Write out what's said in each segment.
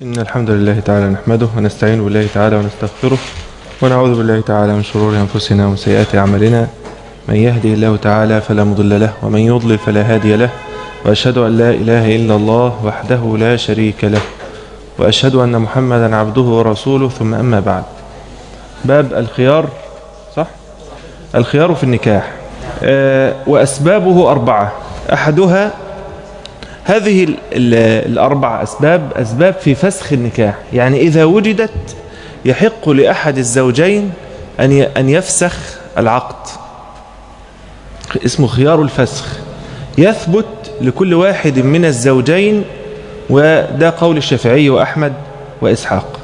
إن الحمد لله تعالى نحمده ونستعين بالله تعالى ونستغفره ونعوذ بالله تعالى من شرور أنفسنا ومن سيئات أعمالنا من يهدي الله تعالى فلا مضل له ومن يضلل فلا هادي له وأشهد أن لا إله إلا الله وحده لا شريك له وأشهد أن محمدا عبده ورسوله ثم أما بعد باب الخيار صح الخيار في النكاح آه، وأسبابه أربعة أحدها هذه ال- ال- الأربع أسباب أسباب في فسخ النكاح يعني إذا وجدت يحق لأحد الزوجين أن ي- أن يفسخ العقد اسمه خيار الفسخ يثبت لكل واحد من الزوجين وده قول الشافعي وأحمد وإسحاق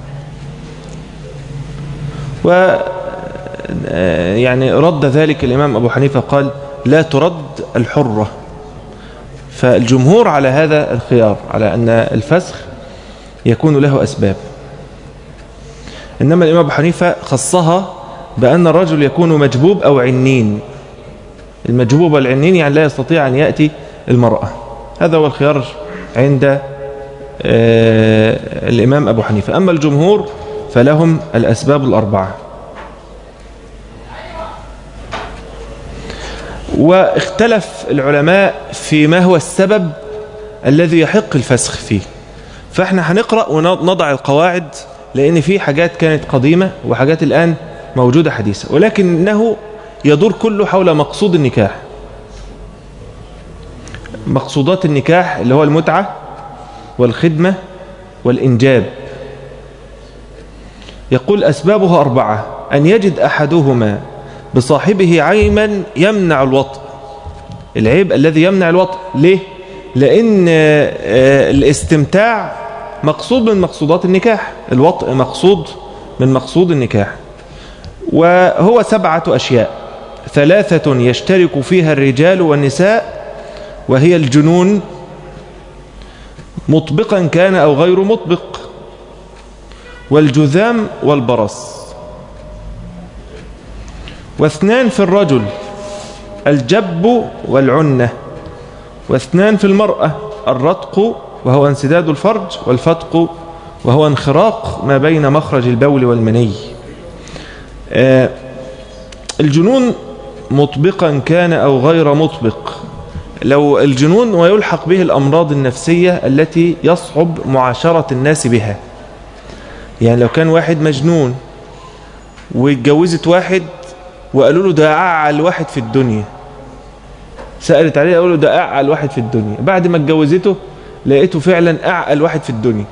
و آه، يعني رد ذلك الإمام أبو حنيفة قال لا ترد الحرة فالجمهور على هذا الخيار على أن الفسخ يكون له أسباب إنما الإمام أبو حنيفة خصها بأن الرجل يكون مجبوب أو عنين المجبوب والعنين يعني لا يستطيع أن يأتي المرأة هذا هو الخيار عند آه، الإمام أبو حنيفة أما الجمهور فلهم الأسباب الأربعة واختلف العلماء في ما هو السبب الذي يحق الفسخ فيه فاحنا هنقرأ ونضع القواعد لأن في حاجات كانت قديمة وحاجات الآن موجودة حديثة ولكنه يدور كله حول مقصود النكاح مقصودات النكاح اللي هو المتعة والخدمة والإنجاب يقول أسبابها أربعة أن يجد أحدهما بصاحبه عيبا يمنع الوطء العيب الذي يمنع الوطء ليه؟ لأن آه، الاستمتاع مقصود من مقصودات النكاح الوطء مقصود من مقصود النكاح وهو سبعة أشياء ثلاثة يشترك فيها الرجال والنساء وهي الجنون مطبقا كان أو غير مطبق والجذام والبرص واثنان في الرجل الجب والعنة واثنان في المرأة الرتق وهو انسداد الفرج والفتق وهو انخراق ما بين مخرج البول والمني آه، الجنون مطبقا كان أو غير مطبق لو الجنون ويلحق به الأمراض النفسية التي يصعب معاشرة الناس بها يعني لو كان واحد مجنون واتجوزت واحد وقالوا له ده أعل واحد في الدنيا سألت عليه قالوا له ده أعل واحد في الدنيا بعد ما اتجوزته لقيته فعلا أعقل واحد في الدنيا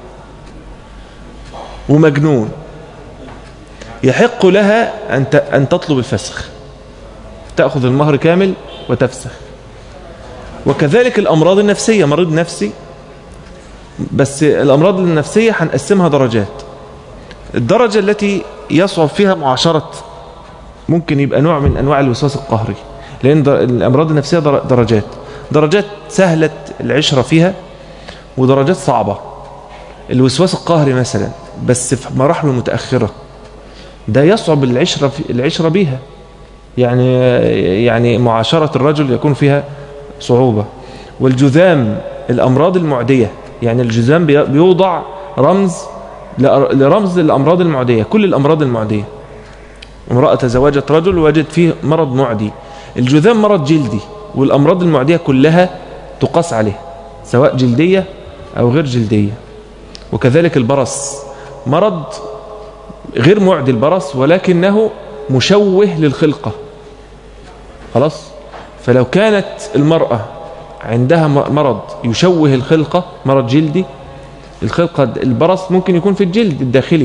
ومجنون يحق لها أن ت- أن تطلب الفسخ تأخذ المهر كامل وتفسخ وكذلك الأمراض النفسية مريض نفسي بس الأمراض النفسية هنقسمها درجات الدرجة التي يصعب فيها معاشرة ممكن يبقى نوع من أنواع الوسواس القهري لأن در- الأمراض النفسية در- درجات درجات سهلة العشرة فيها ودرجات صعبة الوسواس القهري مثلا بس في مراحله متأخرة ده يصعب العشرة في العشرة بيها يعني يعني معاشرة الرجل يكون فيها صعوبة والجذام الأمراض المعدية يعني الجذام بي- بيوضع رمز لأر- لرمز الأمراض المعدية كل الأمراض المعدية امرأة تزوجت رجل وجد فيه مرض معدي الجذام مرض جلدي والأمراض المعدية كلها تقاس عليه سواء جلدية أو غير جلدية وكذلك البرص مرض غير معدي البرص ولكنه مشوه للخلقة خلاص فلو كانت المرأة عندها م- مرض يشوه الخلقة مرض جلدي الخلقة البرص ممكن يكون في الجلد الداخلي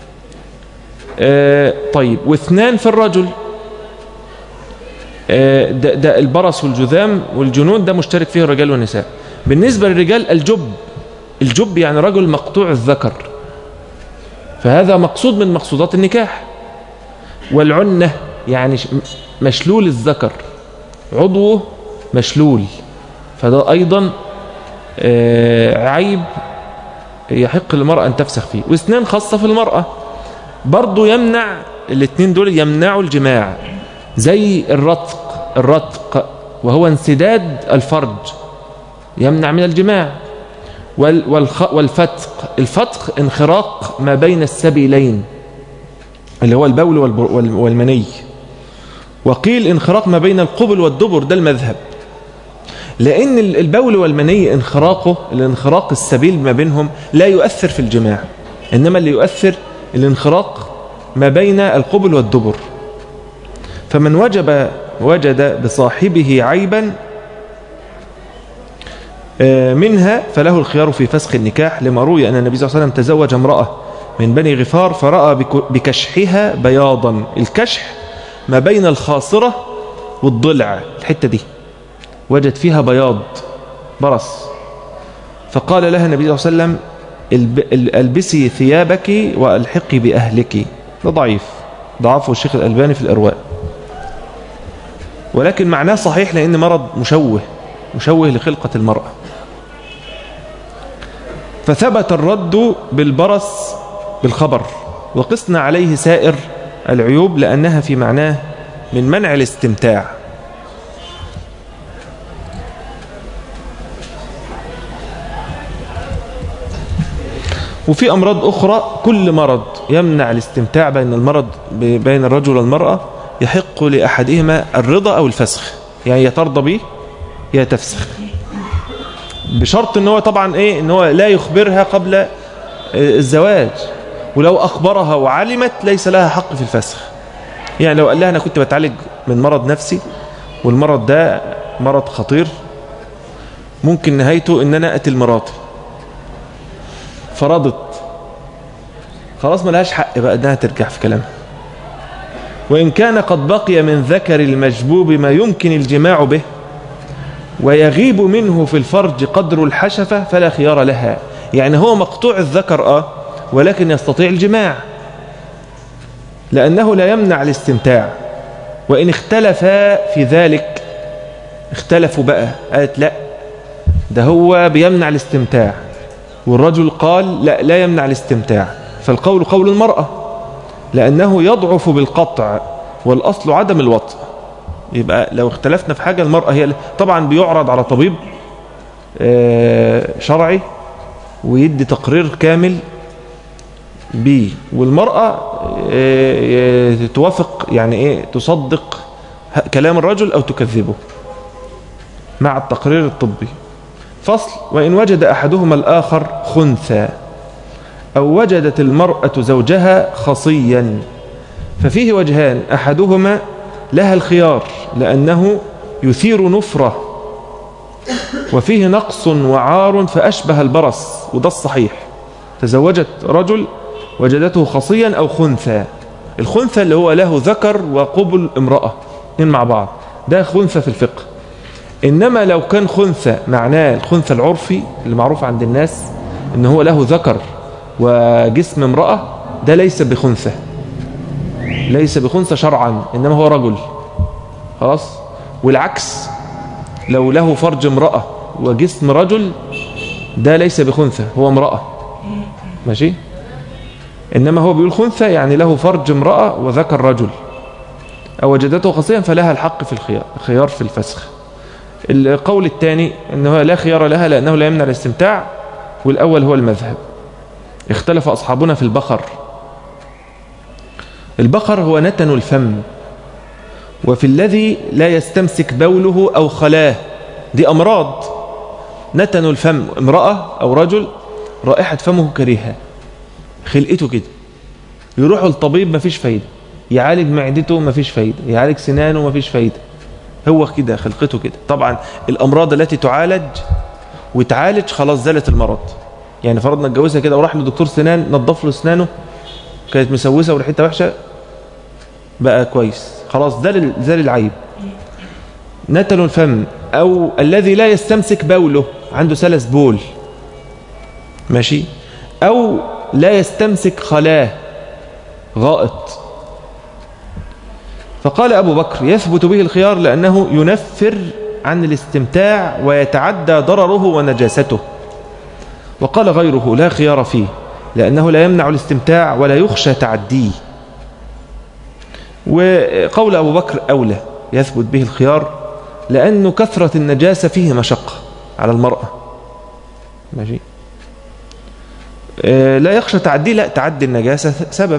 آه، طيب واثنان في الرجل آه، ده, ده البرص والجذام والجنون ده مشترك فيه الرجال والنساء بالنسبة للرجال الجب الجب يعني رجل مقطوع الذكر فهذا مقصود من مقصودات النكاح والعنة يعني ش- مشلول الذكر عضوه مشلول فده أيضا آه، عيب يحق للمرأة أن تفسخ فيه واثنان خاصة في المرأة برضو يمنع الاثنين دول يمنعوا الجماع زي الرتق الرتق وهو انسداد الفرج يمنع من الجماع وال والخ والفتق الفتق انخراق ما بين السبيلين اللي هو البول والب- وال- والمني وقيل انخراق ما بين القبل والدبر ده المذهب لأن ال- البول والمني انخراقه الانخراق السبيل ما بينهم لا يؤثر في الجماع إنما اللي يؤثر الانخراق ما بين القبل والدبر فمن وجب وجد بصاحبه عيبا آه، منها فله الخيار في فسخ النكاح لما روي أن النبي صلى الله عليه وسلم تزوج امرأة من بني غفار فرأى بك- بكشحها بياضا الكشح ما بين الخاصرة والضلع الحتة دي وجد فيها بياض برص فقال لها النبي صلى الله عليه وسلم الب- ال- البسي ثيابك والحقي بأهلك ده ضعيف ضعفه الشيخ الألباني في الأرواء ولكن معناه صحيح لأن مرض مشوه مشوه لخلقة المرأة فثبت الرد بالبرص بالخبر وقسنا عليه سائر العيوب لأنها في معناه من منع الاستمتاع وفي أمراض أخرى كل مرض يمنع الاستمتاع بين المرض بين الرجل والمرأة يحق لأحدهما الرضا أو الفسخ يعني يا ترضى به يا تفسخ بشرط ان هو طبعا ايه ان هو لا يخبرها قبل آه، الزواج ولو اخبرها وعلمت ليس لها حق في الفسخ يعني لو قال لها انا كنت بتعالج من مرض نفسي والمرض ده مرض خطير ممكن نهايته ان انا اقتل مراتي فرضت خلاص ما لهاش حق بقى انها ترجع في كلامها وإن كان قد بقي من ذكر المجبوب ما يمكن الجماع به ويغيب منه في الفرج قدر الحشفة فلا خيار لها يعني هو مقطوع الذكر آه ولكن يستطيع الجماع لأنه لا يمنع الاستمتاع وإن اختلفا في ذلك اختلفوا بقى قالت لا ده هو بيمنع الاستمتاع والرجل قال لا لا يمنع الاستمتاع فالقول قول المرأة لأنه يضعف بالقطع والأصل عدم الوطء يبقى لو اختلفنا في حاجة المرأة هي طبعا بيعرض على طبيب آه، شرعي ويدي تقرير كامل بيه والمرأة آه، توافق يعني ايه تصدق ه- كلام الرجل أو تكذبه مع التقرير الطبي فصل وإن وجد أحدهما الآخر خنثى أو وجدت المرأة زوجها خصيا ففيه وجهان أحدهما لها الخيار لأنه يثير نفرة وفيه نقص وعار فأشبه البرص وده الصحيح تزوجت رجل وجدته خصيا أو خنثى الخنثى اللي هو له ذكر وقبل امرأة اثنين مع بعض ده خنثى في الفقه إنما لو كان خنثى معناه الخنثى العرفي اللي معروف عند الناس إن هو له ذكر وجسم امرأة ده ليس بخنثى ليس بخنثى شرعا إنما هو رجل خلاص والعكس لو له فرج امرأة وجسم رجل ده ليس بخنثى هو امرأة ماشي إنما هو بيقول خنثى يعني له فرج امرأة وذكر رجل أو وجدته خصيا فلها الحق في الخيار خيار في الفسخ القول الثاني أنه لا خيار لها لأنه لا يمنع الاستمتاع والأول هو المذهب اختلف أصحابنا في البخر البخر هو نتن الفم وفي الذي لا يستمسك بوله أو خلاه دي أمراض نتن الفم امرأة أو رجل رائحة فمه كريهة خلقته كده يروح الطبيب مفيش فايدة يعالج معدته مفيش فايدة يعالج سنانه مفيش فايدة هو كده خلقته كده طبعا الأمراض التي تعالج وتعالج خلاص زالت المرض يعني فرضنا اتجوزها كده وراح لدكتور سنان نظف له اسنانه كانت مسوسه وريحتها وحشه بقى كويس خلاص زال زال العيب نتن الفم او الذي لا يستمسك بوله عنده سلس بول ماشي او لا يستمسك خلاه غائط فقال أبو بكر يثبت به الخيار لأنه ينفر عن الاستمتاع ويتعدى ضرره ونجاسته وقال غيره لا خيار فيه لأنه لا يمنع الاستمتاع ولا يخشى تعديه وقول أبو بكر أولى يثبت به الخيار لأنه كثرة النجاسة فيه مشقة على المرأة ماشي آه، لا يخشى تعدي لا تعدي النجاسة سبب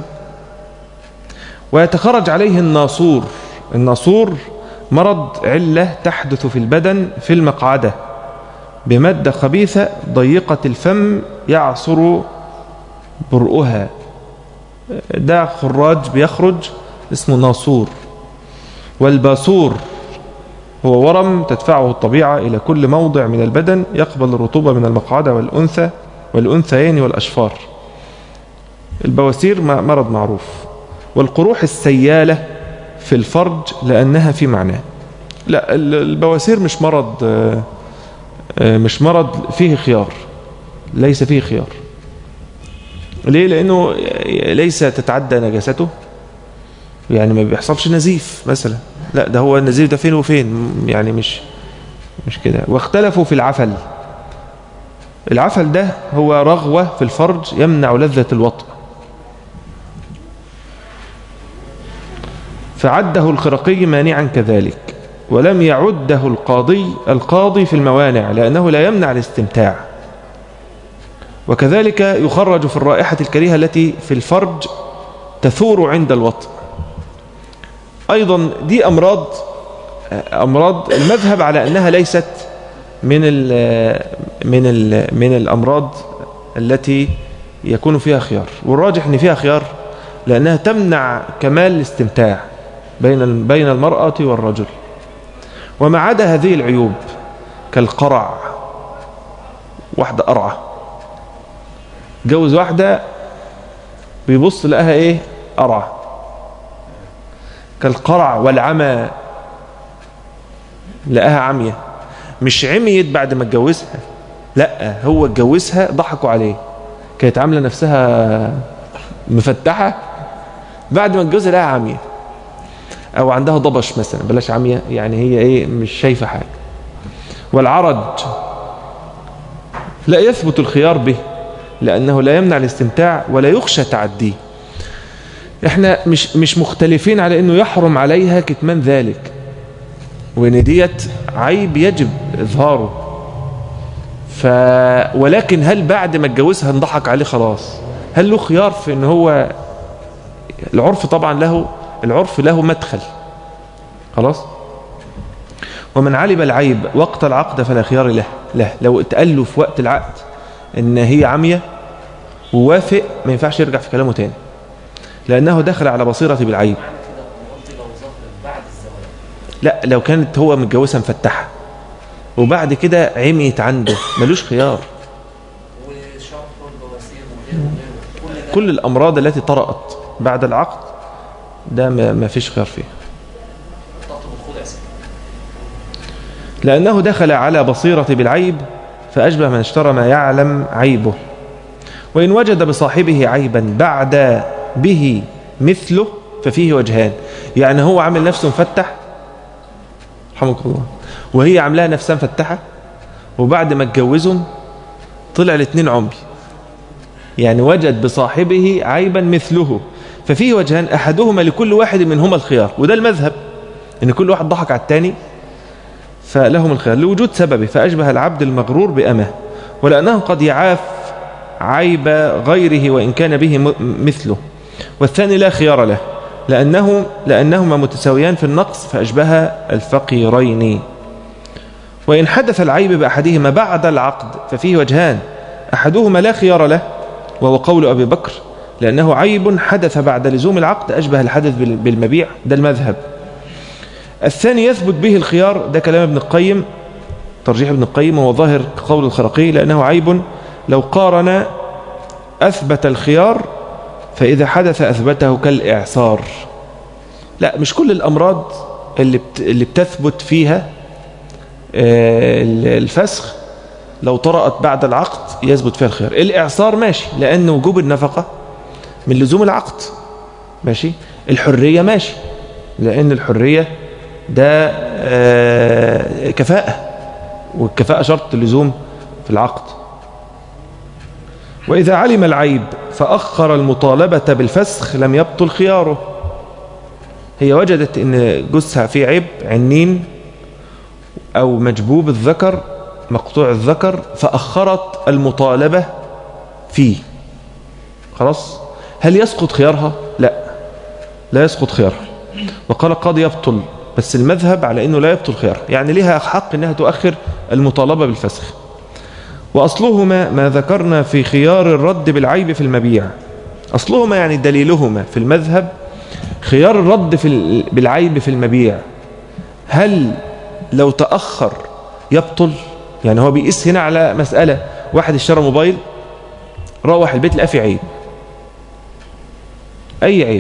ويتخرج عليه الناصور الناصور مرض علة تحدث في البدن في المقعدة بمادة خبيثة ضيقة الفم يعصر برؤها ده خراج بيخرج اسمه ناصور والباسور هو ورم تدفعه الطبيعة إلى كل موضع من البدن يقبل الرطوبة من المقعدة والأنثى والأنثيين والأشفار البواسير مرض معروف والقروح السيالة في الفرج لأنها في معناه لا البواسير مش مرض مش مرض فيه خيار ليس فيه خيار ليه لأنه ليس تتعدى نجاسته يعني ما بيحصلش نزيف مثلا لا ده هو النزيف ده فين وفين يعني مش مش كده واختلفوا في العفل العفل ده هو رغوة في الفرج يمنع لذة الوطء فعده الخرقي مانعا كذلك ولم يعده القاضي القاضي في الموانع لأنه لا يمنع الاستمتاع وكذلك يخرج في الرائحة الكريهة التي في الفرج تثور عند الوطء أيضا دي أمراض أمراض المذهب على أنها ليست من ال من ال من الأمراض التي يكون فيها خيار والراجح أن فيها خيار لأنها تمنع كمال الاستمتاع بين بين المرأة والرجل وما عدا هذه العيوب كالقرع واحدة قرعة جوز واحدة بيبص لقاها ايه قرعة كالقرع والعمى لقاها عمية مش عميت بعد ما اتجوزها لا هو اتجوزها ضحكوا عليه كانت عاملة نفسها مفتحة بعد ما اتجوزها لقاها عمية او عندها ضبش مثلا بلاش عمية يعني هي ايه مش شايفة حاجة والعرج لا يثبت الخيار به لأنه لا يمنع الاستمتاع ولا يخشى تعديه احنا مش مش مختلفين على انه يحرم عليها كتمان ذلك وان ديت عيب يجب اظهاره ف ولكن هل بعد ما اتجوزها انضحك عليه خلاص هل له خيار في ان هو العرف طبعا له العرف له مدخل خلاص ومن علم العيب وقت العقد فلا خيار له له لو اتقال له في وقت العقد ان هي عمية ووافق ما ينفعش يرجع في كلامه تاني لأنه دخل على بصيرة بالعيب لا لو كانت هو متجوزها مفتحة وبعد كده عميت عنده ملوش خيار كل الأمراض التي طرأت بعد العقد ده ما فيش خيار فيه لأنه دخل على بصيرة بالعيب فأشبه من اشترى ما يعلم عيبه وإن وجد بصاحبه عيبا بعد به مثله ففيه وجهان يعني هو عامل نفسه مفتح رحمك الله وهي عاملاها نفسها مفتحة وبعد ما اتجوزهم طلع الاثنين عمي يعني وجد بصاحبه عيبا مثله ففيه وجهان أحدهما لكل واحد منهما الخيار وده المذهب ان كل واحد ضحك على الثاني فلهم الخيار لوجود سببه فأشبه العبد المغرور بأمه ولأنه قد يعاف عيب غيره وإن كان به مثله والثاني لا خيار له لأنه لأنهما متساويان في النقص فأشبه الفقيرين وإن حدث العيب بأحدهما بعد العقد ففيه وجهان أحدهما لا خيار له وهو قول أبي بكر لأنه عيب حدث بعد لزوم العقد أشبه الحدث بالمبيع ده المذهب الثاني يثبت به الخيار ده كلام ابن القيم ترجيح ابن القيم وهو ظاهر قول الخرقي لأنه عيب لو قارن أثبت الخيار فإذا حدث أثبته كالإعصار لا مش كل الأمراض اللي اللي بتثبت فيها الفسخ لو طرأت بعد العقد يثبت فيها الخيار الإعصار ماشي لأن وجوب النفقة من لزوم العقد ماشي الحرية ماشي لأن الحرية ده كفاءة والكفاءة شرط اللزوم في العقد وإذا علم العيب فأخر المطالبة بالفسخ لم يبطل خياره هي وجدت ان جثها فيه عيب عنين او مجبوب الذكر مقطوع الذكر فأخرت المطالبة فيه خلاص هل يسقط خيارها لا لا يسقط خيارها وقال قد يبطل بس المذهب على انه لا يبطل خيارها يعني لها حق انها تؤخر المطالبة بالفسخ وأصلهما ما ذكرنا في خيار الرد بالعيب في المبيع أصلهما يعني دليلهما في المذهب خيار الرد في بالعيب في المبيع هل لو تأخر يبطل يعني هو بيقيس هنا على مسألة واحد اشترى موبايل روح البيت لقى فيه عيب أي عيب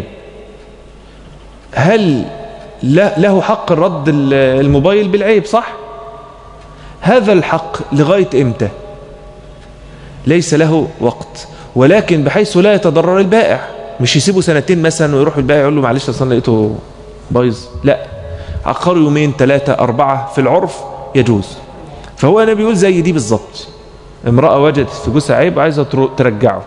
هل له حق الرد الموبايل بالعيب صح هذا الحق لغاية امتى ليس له وقت ولكن بحيث لا يتضرر البائع مش يسيبه سنتين مثلا ويروح البائع يقول له معلش اصلا لقيته بايظ لا عقار يومين ثلاثة أربعة في العرف يجوز فهو أنا بيقول زي دي بالظبط امرأة وجدت في جوزها عيب عايزة ترجعه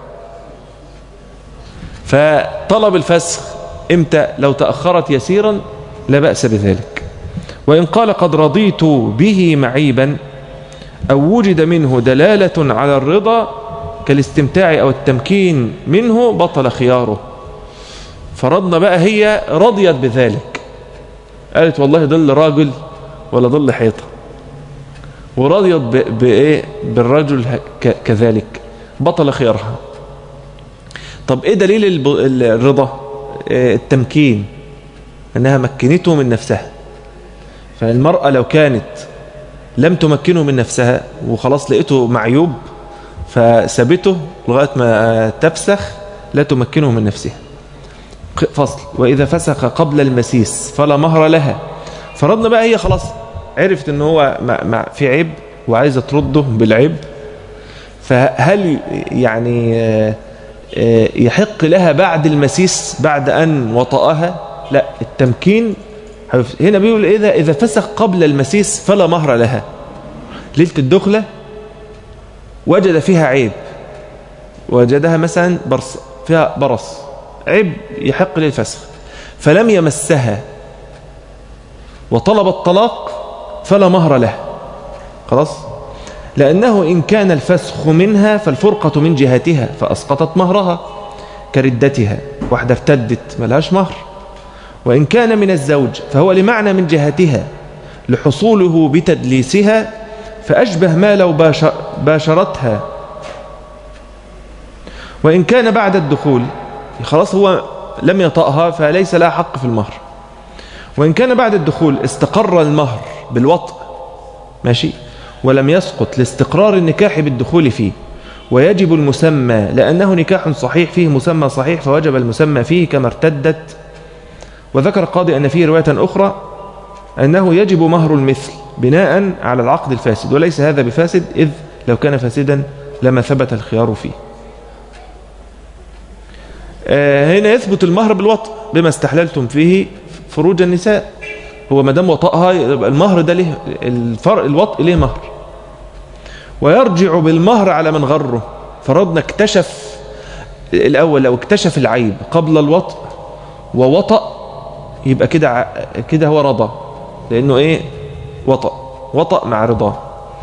فطلب الفسخ امتى لو تأخرت يسيرا لا بأس بذلك وإن قال قد رضيت به معيبا أو وجد منه دلالة على الرضا كالاستمتاع أو التمكين منه بطل خياره فرضنا بقى هي رضيت بذلك قالت والله ظل راجل ولا ظل حيطة ورضيت بإيه بالرجل كذلك بطل خيارها طب ايه دليل الرضا التمكين انها مكنته من نفسها فالمرأة لو كانت لم تمكنه من نفسها وخلاص لقيته معيوب فسبته لغاية ما تفسخ لا تمكنه من نفسها فصل وإذا فسخ قبل المسيس فلا مهر لها فرضنا بقى هي خلاص عرفت ان هو في عيب وعايزة ترده بالعيب فهل يعني يحق لها بعد المسيس بعد أن وطأها لا التمكين هنا بيقول إذا, إذا فسخ قبل المسيس فلا مهر لها ليلة الدخلة وجد فيها عيب وجدها مثلا برص فيها برص عيب يحق للفسخ فلم يمسها وطلب الطلاق فلا مهر له خلاص لأنه إن كان الفسخ منها فالفرقة من جهتها فأسقطت مهرها كردتها واحدة ارتدت ملهاش مهر وإن كان من الزوج فهو لمعنى من جهتها لحصوله بتدليسها فأشبه ما لو باشرتها وإن كان بعد الدخول خلاص هو لم يطأها فليس لها حق في المهر وإن كان بعد الدخول استقر المهر بالوطء ماشي ولم يسقط لاستقرار النكاح بالدخول فيه ويجب المسمى لأنه نكاح صحيح فيه مسمى صحيح فوجب المسمى فيه كما ارتدت وذكر القاضي أن فيه رواية أخرى أنه يجب مهر المثل بناء على العقد الفاسد وليس هذا بفاسد إذ لو كان فاسدا لما ثبت الخيار فيه هنا يثبت المهر بالوطء بما استحللتم فيه فروج النساء هو ما دام وطأها المهر ده له الفرق الوطء له مهر ويرجع بالمهر على من غره فرضنا اكتشف الأول لو اكتشف العيب قبل الوطء ووطأ يبقى كده كده هو رضى لأنه إيه وطأ وطأ مع رضاه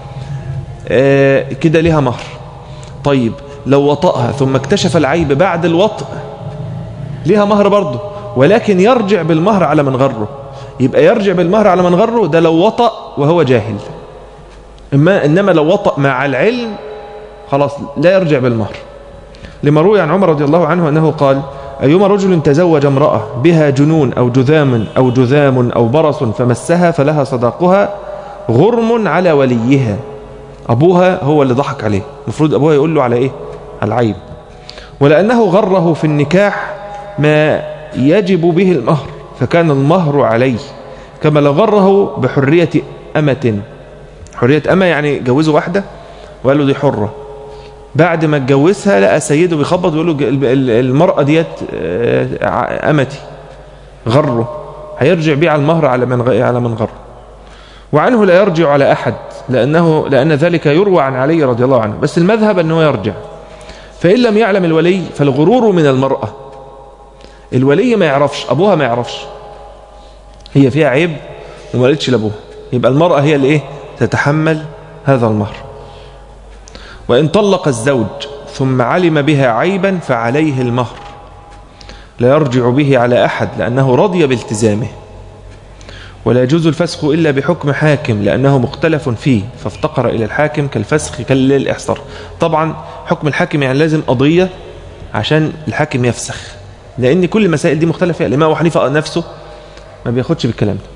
آه كده لها مهر طيب لو وطأها ثم اكتشف العيب بعد الوطء لها مهر برضه ولكن يرجع بالمهر على من غره يبقى يرجع بالمهر على من غره ده لو وطأ وهو جاهل إما إنما لو وطأ مع العلم خلاص لا يرجع بالمهر لما روي عن عمر رضي الله عنه أنه قال أيما رجل تزوج امرأة بها جنون أو جذام أو جذام أو برص فمسها فلها صداقها غرم على وليها أبوها هو اللي ضحك عليه المفروض أبوها يقول له على إيه على العيب ولأنه غره في النكاح ما يجب به المهر فكان المهر عليه كما لو غره بحرية أمة حرية أمة يعني جوزه واحدة وقال له دي حرة بعد ما اتجوزها لقى سيده بيخبط ويقول له المرأة ديت أمتي غره هيرجع بيه على المهر على من على من غره وعنه لا يرجع على أحد لأنه لأن ذلك يروى عن علي رضي الله عنه بس المذهب أنه يرجع فإن لم يعلم الولي فالغرور من المرأة الولي ما يعرفش أبوها ما يعرفش هي فيها عيب وما قالتش لأبوها يبقى المرأة هي اللي إيه تتحمل هذا المهر وإن طلق الزوج ثم علم بها عيبا فعليه المهر لا يرجع به على أحد لأنه رضي بالتزامه ولا يجوز الفسخ إلا بحكم حاكم لأنه مختلف فيه فافتقر إلى الحاكم كالفسخ كالإحصار طبعا حكم الحاكم يعني لازم قضية عشان الحاكم يفسخ لأن كل المسائل دي مختلف فيها الإمام أبو حنيفة نفسه ما بياخدش بالكلام ده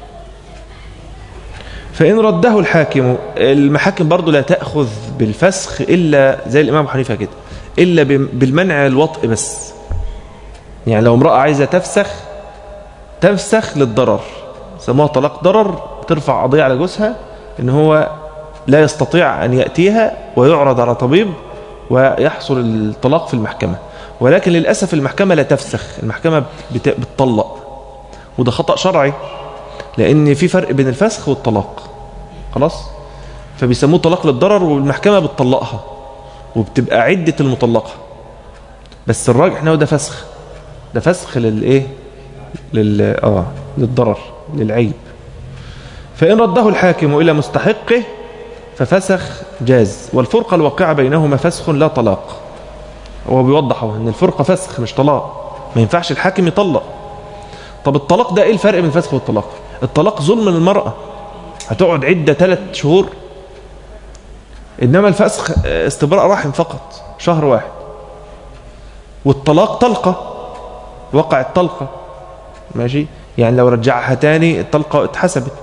فإن رده الحاكم المحاكم برضه لا تأخذ بالفسخ إلا زي الإمام أبو حنيفة كده إلا بالمنع الوطء بس يعني لو امرأة عايزة تفسخ تفسخ للضرر سموها طلاق ضرر ترفع قضية على جوزها ان هو لا يستطيع أن يأتيها ويعرض على طبيب ويحصل الطلاق في المحكمة ولكن للأسف المحكمة لا تفسخ المحكمة بتطلق وده خطأ شرعي لأن في فرق بين الفسخ والطلاق خلاص فبيسموه طلاق للضرر والمحكمة بتطلقها وبتبقى عدة المطلقة بس الراجح انه ده فسخ ده فسخ للايه لل اه للضرر للعيب فإن رده الحاكم إلى مستحقه ففسخ جاز والفرقة الواقعة بينهما فسخ لا طلاق هو بيوضحه ان الفرقة فسخ مش طلاق ما ينفعش الحاكم يطلق طب الطلاق ده ايه الفرق بين الفسخ والطلاق الطلاق ظلم للمرأة هتقعد عدة ثلاث شهور انما الفسخ استبراء رحم فقط شهر واحد والطلاق طلقة وقع الطلقة ماشي يعني لو رجعها تاني الطلقة اتحسبت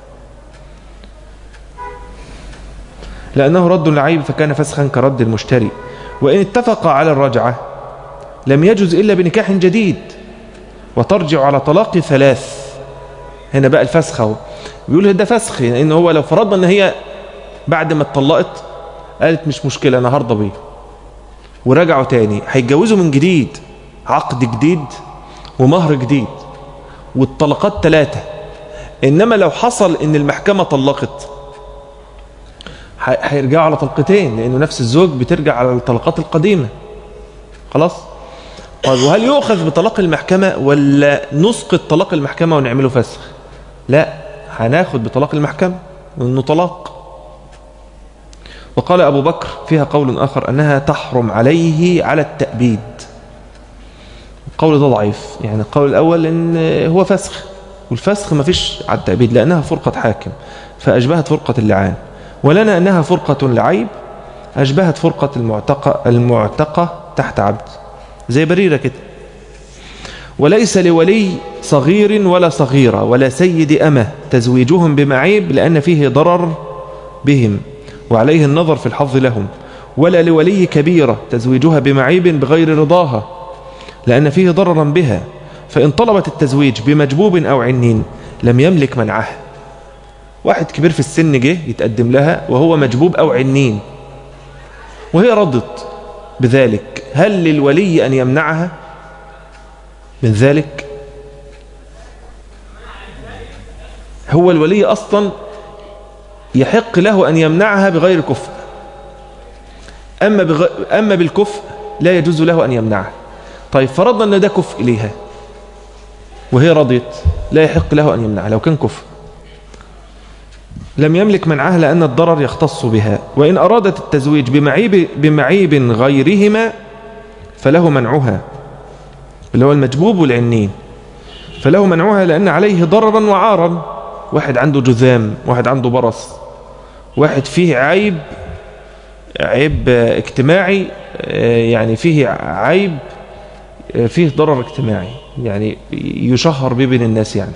لأنه رد العيب فكان فسخا كرد المشتري وإن اتفق على الرجعة لم يجز إلا بنكاح جديد وترجع على طلاق ثلاث هنا بقى الفسخ اهو بيقول ده فسخ لأن هو لو فرضنا أن هي بعد ما اتطلقت قالت مش مشكلة أنا هرضى بيه ورجعوا تاني هيتجوزوا من جديد عقد جديد ومهر جديد والطلقات ثلاثة إنما لو حصل إن المحكمة طلقت هيرجعوا على طلقتين لأنه نفس الزوج بترجع على الطلقات القديمة خلاص طيب وهل يؤخذ بطلاق المحكمة ولا نسقط طلاق المحكمة ونعمله فسخ لا هناخد بطلاق المحكمة وانه طلاق وقال أبو بكر فيها قول آخر أنها تحرم عليه على التأبيد القول ده ضعيف يعني القول الأول إن هو فسخ والفسخ ما فيش على التأبيد لأنها فرقة حاكم فأشبهت فرقة اللعان ولنا أنها فرقة لعيب أشبهت فرقة المعتقة, المعتقة تحت عبد زي بريرة كده وليس لولي صغير ولا صغيرة ولا سيد أمة تزويجهم بمعيب لأن فيه ضرر بهم وعليه النظر في الحظ لهم ولا لولي كبيرة تزويجها بمعيب بغير رضاها لأن فيه ضررا بها فإن طلبت التزويج بمجبوب أو عنين لم يملك منعها واحد كبير في السن جه يتقدم لها وهو مجبوب أو عنين وهي رضت بذلك هل للولي أن يمنعها من ذلك هو الولي أصلا يحق له أن يمنعها بغير كفء أما, بغ... أما بالكفء لا يجوز له أن يمنعها طيب فرضنا أن ده كفء إليها وهي رضيت لا يحق له أن يمنعها لو كان كفء لم يملك منعها لأن الضرر يختص بها وإن أرادت التزويج بمعيب, بمعيب غيرهما فله منعها اللي هو المجبوب والعنين فله منعها لأن عليه ضررا وعارا واحد عنده جذام واحد عنده برص واحد فيه عيب عيب اجتماعي يعني فيه عيب فيه ضرر اجتماعي يعني يشهر به بين الناس يعني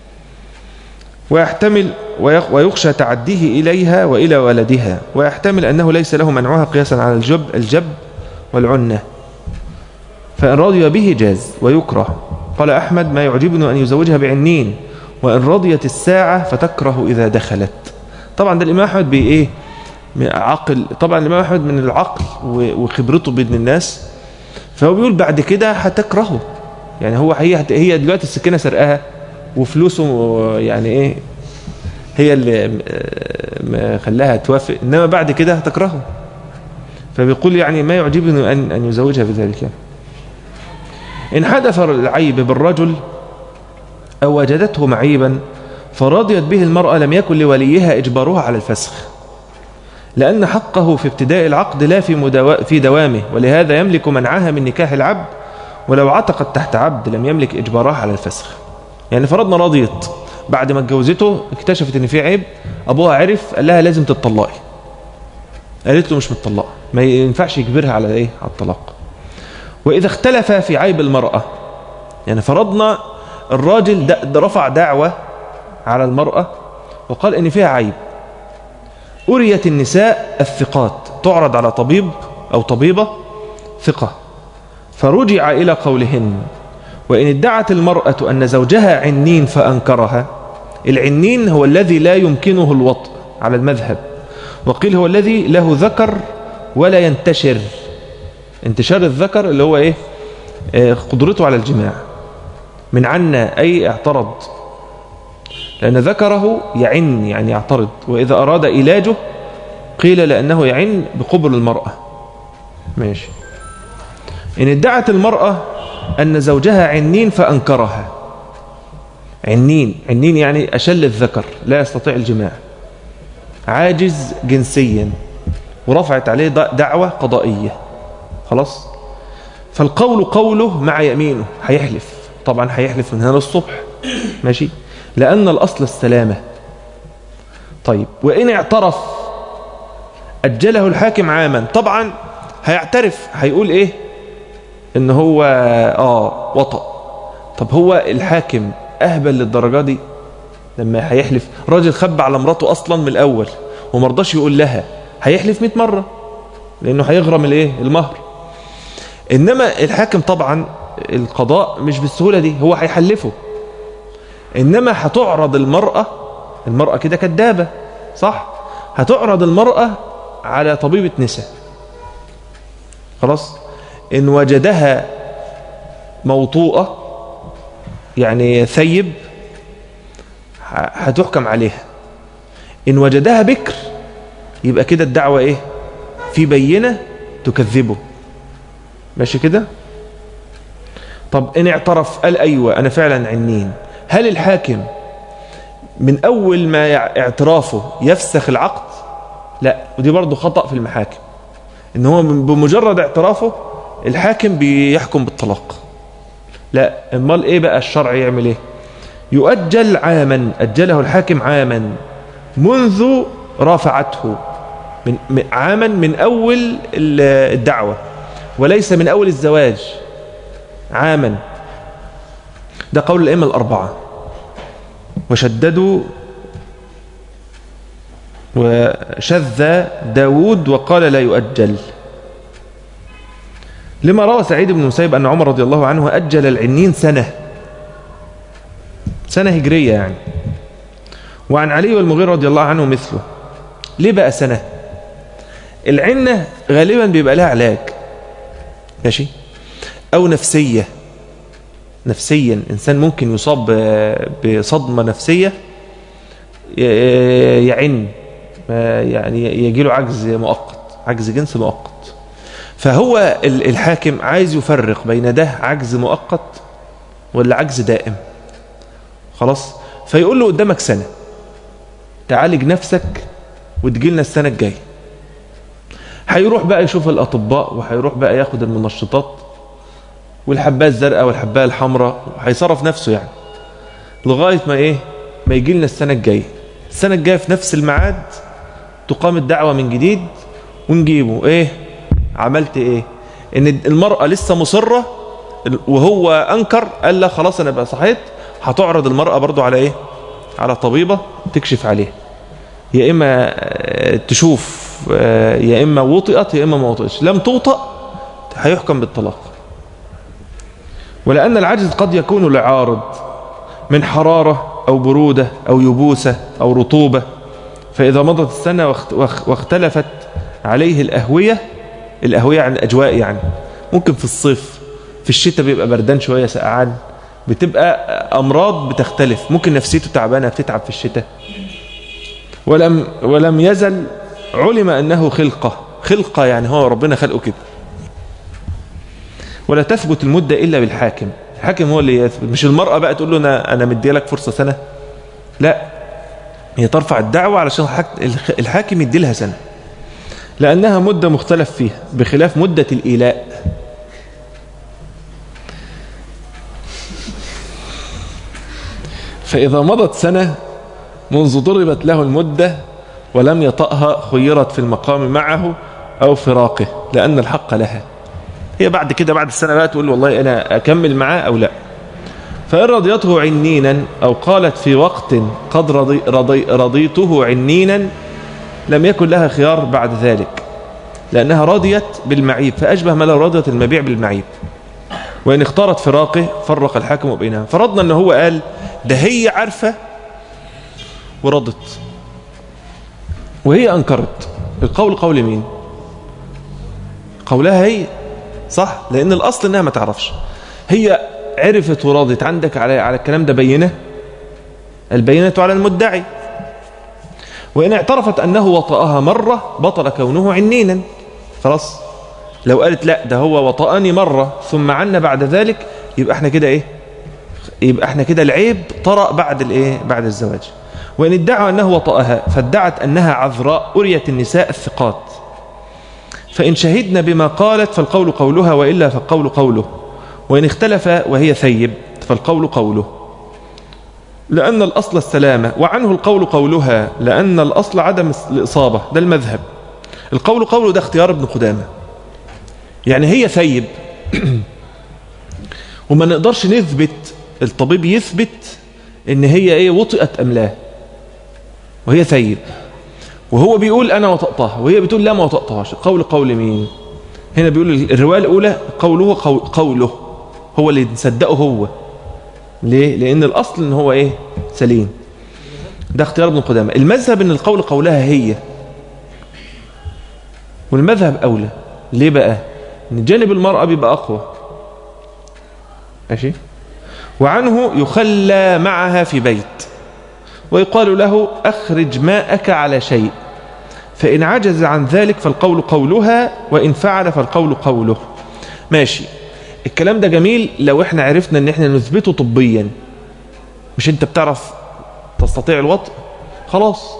ويحتمل ويخشى تعديه إليها وإلى ولدها ويحتمل أنه ليس له منعها قياسا على الجب, الجب والعنة فإن رضي به جاز ويكره قال أحمد ما يعجبني أن يزوجها بعنين وإن رضيت الساعة فتكره إذا دخلت طبعا ده الإمام أحمد بإيه عقل طبعا الإمام أحمد من العقل وخبرته بين الناس فهو بيقول بعد كده هتكرهه يعني هو هي هي دلوقتي السكينة سرقها وفلوسه يعني ايه هي اللي خلاها توافق انما بعد كده هتكرهه فبيقول يعني ما يعجبني ان ان يزوجها بذلك يعني. ان حدث العيب بالرجل او وجدته معيبا فرضيت به المرأة لم يكن لوليها اجبارها على الفسخ لأن حقه في ابتداء العقد لا في, مدوا... في دوامه ولهذا يملك منعها من نكاح العبد ولو عتقت تحت عبد لم يملك إجبارها على الفسخ يعني فرضنا راضيت بعد ما اتجوزته اكتشفت ان في عيب ابوها عرف قال لها لازم تطلقي قالت له مش متطلقه ما ينفعش يجبرها على ايه على الطلاق واذا اختلف في عيب المراه يعني فرضنا الراجل ده, ده رفع دعوه على المراه وقال ان فيها عيب أريت النساء الثقات تعرض على طبيب أو طبيبة ثقة فرجع إلى قولهن وإن ادعت المرأة أن زوجها عنين فأنكرها العنين هو الذي لا يمكنه الوطء على المذهب وقيل هو الذي له ذكر ولا ينتشر انتشار الذكر اللي هو ايه آه، قدرته على الجماع من عنا أي اعترض لأن ذكره يعن يعني يعترض وإذا أراد علاجه قيل لأنه يعن بقبل المرأة ماشي إن ادعت المرأة أن زوجها عنين فأنكرها عنين عنين يعني أشل الذكر لا يستطيع الجماع عاجز جنسيا ورفعت عليه دعوة قضائية خلاص فالقول قوله مع يمينه هيحلف طبعا هيحلف من هنا للصبح ماشي لأن الأصل السلامة طيب وإن اعترف أجله الحاكم عاما طبعا هيعترف هيقول إيه إن هو آه وطأ طب هو الحاكم أهبل للدرجة دي لما هيحلف راجل خب على مراته أصلا من الأول ومرضاش يقول لها هيحلف 100 مرة لأنه هيغرم الإيه المهر إنما الحاكم طبعا القضاء مش بالسهولة دي هو هيحلفه إنما هتعرض المرأة المرأة كده كدابة صح هتعرض المرأة على طبيبة نساء خلاص إن وجدها موطوءة يعني ثيب هتحكم عليها إن وجدها بكر يبقى كده الدعوة إيه في بينة تكذبه ماشي كده طب إن اعترف قال أيوة أنا فعلا عنين هل الحاكم من أول ما اعترافه يفسخ العقد لا ودي برضه خطأ في المحاكم إن هو بمجرد اعترافه الحاكم بيحكم بالطلاق لا امال ايه بقى الشرع يعمل ايه يؤجل عاما أجله الحاكم عاما منذ رافعته من عاما من أول الدعوة وليس من أول الزواج عاما ده قول الأئمة الأربعة وشددوا وشذ داود وقال لا يؤجل لما روى سعيد بن مسيب أن عمر رضي الله عنه أجل العنين سنة سنة هجرية يعني وعن علي والمغير رضي الله عنه مثله ليه بقى سنة العنة غالبا بيبقى لها علاج ماشي أو نفسية نفسيا إنسان ممكن يصاب بصدمة نفسية يعن يعني يجي له عجز مؤقت عجز جنس مؤقت فهو الحاكم عايز يفرق بين ده عجز مؤقت ولا عجز دائم خلاص فيقول له قدامك سنة تعالج نفسك وتجيلنا السنة الجاية هيروح بقى يشوف الأطباء وهيروح بقى ياخد المنشطات والحبايه الزرقاء والحبايه الحمراء هيصرف نفسه يعني لغايه ما ايه ما يجي لنا السنه الجايه السنه الجايه في نفس الميعاد تقام الدعوه من جديد ونجيبه ايه عملت ايه ان المراه لسه مصره وهو انكر قال لا خلاص انا بقى صحيت هتعرض المراه برضو على ايه على طبيبه تكشف عليه يا اما تشوف يا اما وطئت يا اما ما وطئتش لم توطأ هيحكم بالطلاق ولأن العجز قد يكون لعارض من حرارة أو برودة أو يبوسة أو رطوبة فإذا مضت السنة واختلفت عليه الأهوية الأهوية عن الأجواء يعني ممكن في الصيف في الشتاء بيبقى بردان شوية سقعان بتبقى أمراض بتختلف ممكن نفسيته تعبانة بتتعب في الشتاء ولم, ولم يزل علم أنه خلقة خلقة يعني هو ربنا خلقه كده ولا تثبت المدة إلا بالحاكم الحاكم هو اللي يثبت مش المرأة بقى تقول له أنا, أنا مدي لك فرصة سنة لا هي ترفع الدعوة علشان الحاكم يدي لها سنة لأنها مدة مختلف فيها بخلاف مدة الإيلاء فإذا مضت سنة منذ ضربت له المدة ولم يطأها خيرت في المقام معه أو فراقه لأن الحق لها هي بعد كده بعد السنة بقى تقول والله أنا أكمل معاه أو لا فإن رضيته عنينا أو قالت في وقت قد رضي رضي رضيته عنينا لم يكن لها خيار بعد ذلك لأنها رضيت بالمعيب فأشبه ما لو رضيت المبيع بالمعيب وإن اختارت فراقه فرق الحاكم بينها فرضنا أنه هو قال ده هي عارفة ورضت وهي أنكرت القول قول مين قولها هي صح لأن الأصل أنها ما تعرفش هي عرفت ورضت عندك على على الكلام ده بينة البينة على المدعي وإن اعترفت أنه وطأها مرة بطل كونه عنينا خلاص لو قالت لا ده هو وطأني مرة ثم عنا بعد ذلك يبقى احنا كده ايه يبقى احنا كده العيب طرأ بعد الايه بعد الزواج وإن ادعوا أنه وطأها فادعت أنها عذراء أريت النساء الثقات فإن شهدنا بما قالت فالقول قولها وإلا فالقول قوله وإن اختلف وهي ثيب فالقول قوله لأن الأصل السلامة وعنه القول قولها لأن الأصل عدم الإصابة ده المذهب القول قوله ده اختيار ابن قدامة يعني هي ثيب وما نقدرش نثبت الطبيب يثبت ان هي ايه وطئت ام لا وهي ثيب وهو بيقول انا وطأتها وهي بتقول لا ما وطأتهاش قول قول مين هنا بيقول الرواية الاولى قوله قوله هو اللي نصدقه هو ليه لان الاصل ان هو ايه سليم ده اختيار ابن قدامة المذهب ان القول قولها هي والمذهب اولى ليه بقى ان جانب المرأة بيبقى اقوى ماشي وعنه يخلى معها في بيت ويقال له أخرج ماءك على شيء فإن عجز عن ذلك فالقول قولها وإن فعل فالقول قوله ماشي الكلام ده جميل لو احنا عرفنا ان احنا نثبته طبيا مش انت بتعرف تستطيع الوطء خلاص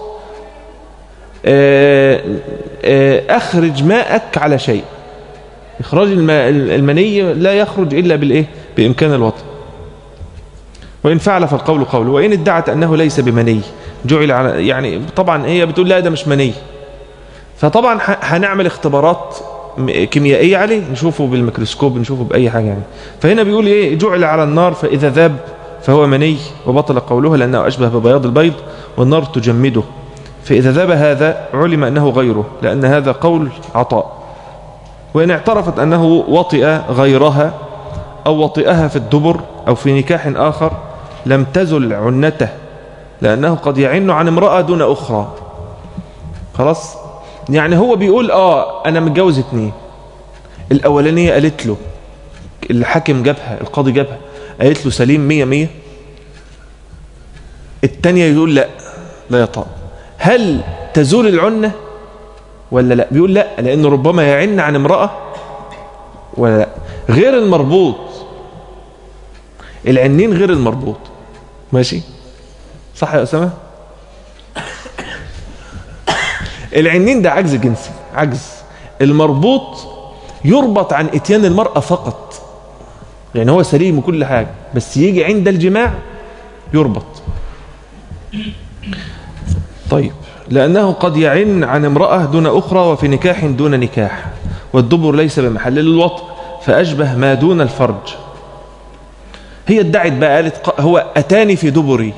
اه اه اخرج ماءك على شيء اخراج المني لا يخرج الا بالايه بامكان الوطء وإن فعل فالقول قول وإن ادعت أنه ليس بمني جعل على يعني طبعا هي بتقول لا ده مش مني فطبعا هنعمل اختبارات كيميائية عليه نشوفه بالميكروسكوب نشوفه بأي حاجة يعني فهنا بيقول إيه جعل على النار فإذا ذاب فهو مني وبطل قولها لأنه أشبه ببياض البيض والنار تجمده فإذا ذاب هذا علم أنه غيره لأن هذا قول عطاء وإن اعترفت أنه وطئ غيرها أو وطئها في الدبر أو في نكاح آخر لم تزل عنته لأنه قد يعن عن امرأة دون أخرى خلاص يعني هو بيقول آه أنا متجوز اتنين الأولانية قالت له الحاكم جابها القاضي جابها قالت له سليم مية مية التانية يقول لا لا يطاق هل تزول العنة ولا لا بيقول لا لأنه ربما يعن عن امرأة ولا لا غير المربوط العنين غير المربوط ماشي صح يا أسامة العنين ده عجز جنسي عجز المربوط يربط عن اتيان المرأة فقط يعني هو سليم وكل حاجة بس يجي عند الجماع يربط طيب لأنه قد يعن عن امرأة دون أخرى وفي نكاح دون نكاح والدبر ليس بمحل للوطء فأشبه ما دون الفرج هي ادعت بقى قالت هو أتاني في دبري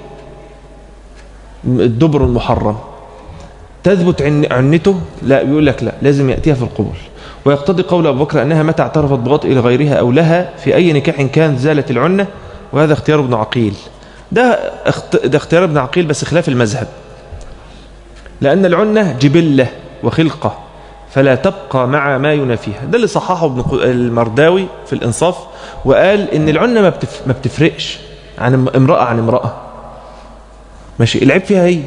الدبر المحرم تثبت عنته لا بيقول لك لا لازم يأتيها في القبول ويقتضي قول أبو بكر أنها متى اعترفت بوطء لغيرها أو لها في أي نكاح كان زالت العنة وهذا اختيار ابن عقيل ده, ده اختيار ابن عقيل بس خلاف المذهب لأن العنة جبلة وخلقة فلا تبقى مع ما ينافيها ده اللي صححه ابن المرداوي في الإنصاف وقال إن العنة ما, بتف... ما بتفرقش عن امرأة عن امرأة ماشي العيب فيها هي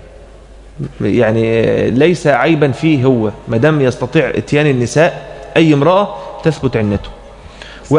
يعني ليس عيبا فيه هو ما دام يستطيع اتيان النساء أي امرأة تثبت عنته و...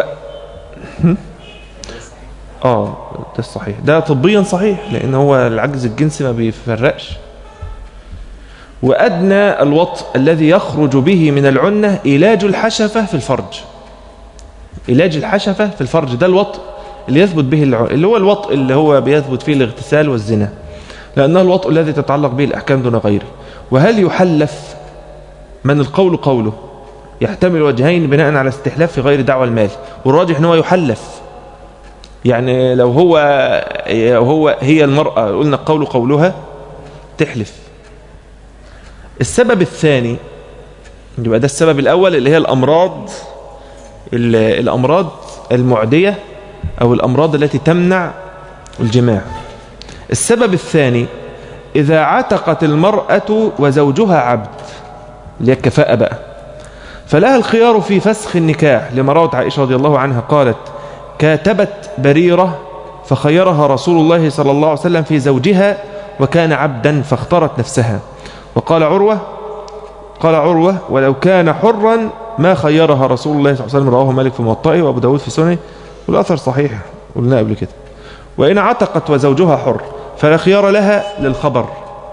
اه ده الصحيح ده طبيا صحيح لأن هو العجز الجنسي ما بيفرقش وأدنى الوطء الذي يخرج به من العنة علاج الحشفة في الفرج علاج الحشفة في الفرج ده الوطء اللي يثبت به الع... اللي هو الوطء اللي هو بيثبت فيه الاغتسال والزنا لأنه الوطء الذي تتعلق به الأحكام دون غيره وهل يحلف من القول قوله يحتمل وجهين بناء على استحلاف في غير دعوى المال والراجح ان هو يحلف يعني لو هو هو هي المرأة قلنا قول قولها تحلف السبب الثاني يبقى ده السبب الأول اللي هي الأمراض الأمراض المعدية أو الأمراض التي تمنع الجماع السبب الثاني إذا عتقت المرأة وزوجها عبد اللي هي الكفاءة بقى فلها الخيار في فسخ النكاح لما روت عائشة رضي الله عنها قالت كاتبت بريرة فخيرها رسول الله صلى الله عليه وسلم في زوجها وكان عبدا فاختارت نفسها وقال عروة قال عروة ولو كان حرا ما خيرها رسول الله صلى الله عليه وسلم رواه مالك في موطئه وابو داود في سنه والأثر صحيح قلنا قبل كده وإن عتقت وزوجها حر فلا خيار لها للخبر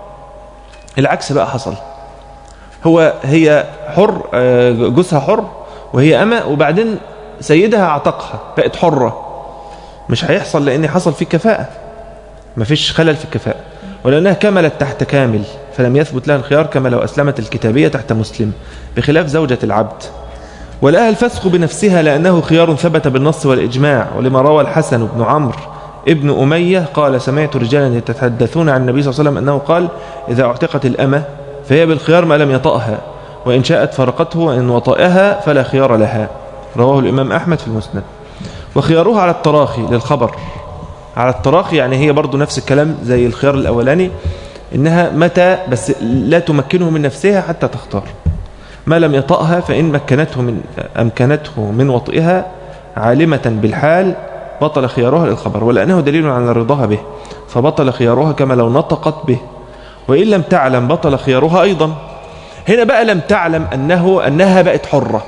العكس بقى حصل هو هي حر جوزها حر وهي أما وبعدين سيدها اعتقها بقت حرة مش هيحصل لأن حصل في كفاءة مفيش خلل في الكفاءة ولأنها كملت تحت كامل فلم يثبت لها الخيار كما لو أسلمت الكتابية تحت مسلم بخلاف زوجة العبد ولها الفسخ بنفسها لأنه خيار ثبت بالنص والإجماع ولما روى الحسن بن عمرو ابن أمية قال سمعت رجالا يتحدثون عن النبي صلى الله عليه وسلم أنه قال إذا اعتقت الأمة فهي بالخيار ما لم يطأها وإن شاءت فرقته وإن وطئها فلا خيار لها رواه الإمام أحمد في المسند وخيارها على التراخي للخبر على التراخي يعني هي برضو نفس الكلام زي الخيار الأولاني إنها متى بس لا تمكنه من نفسها حتى تختار ما لم يطأها فإن مكنته من أمكنته من وطئها عالمة بالحال بطل خيارها للخبر ولأنه دليل على رضاها به فبطل خيارها كما لو نطقت به وإن لم تعلم بطل خيارها أيضا هنا بقى لم تعلم أنه أنها بقت حرة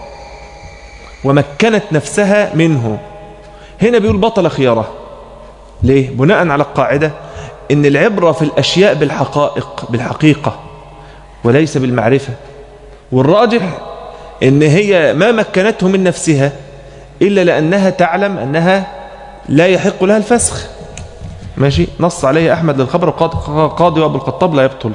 ومكنت نفسها منه هنا بيقول بطل خيارها ليه؟ بناء على القاعدة إن العبرة في الأشياء بالحقائق بالحقيقة وليس بالمعرفة والراجح إن هي ما مكنته من نفسها إلا لأنها تعلم أنها لا يحق لها الفسخ ماشي نص عليه أحمد للخبر قاضي وابو الخطاب لا يبطل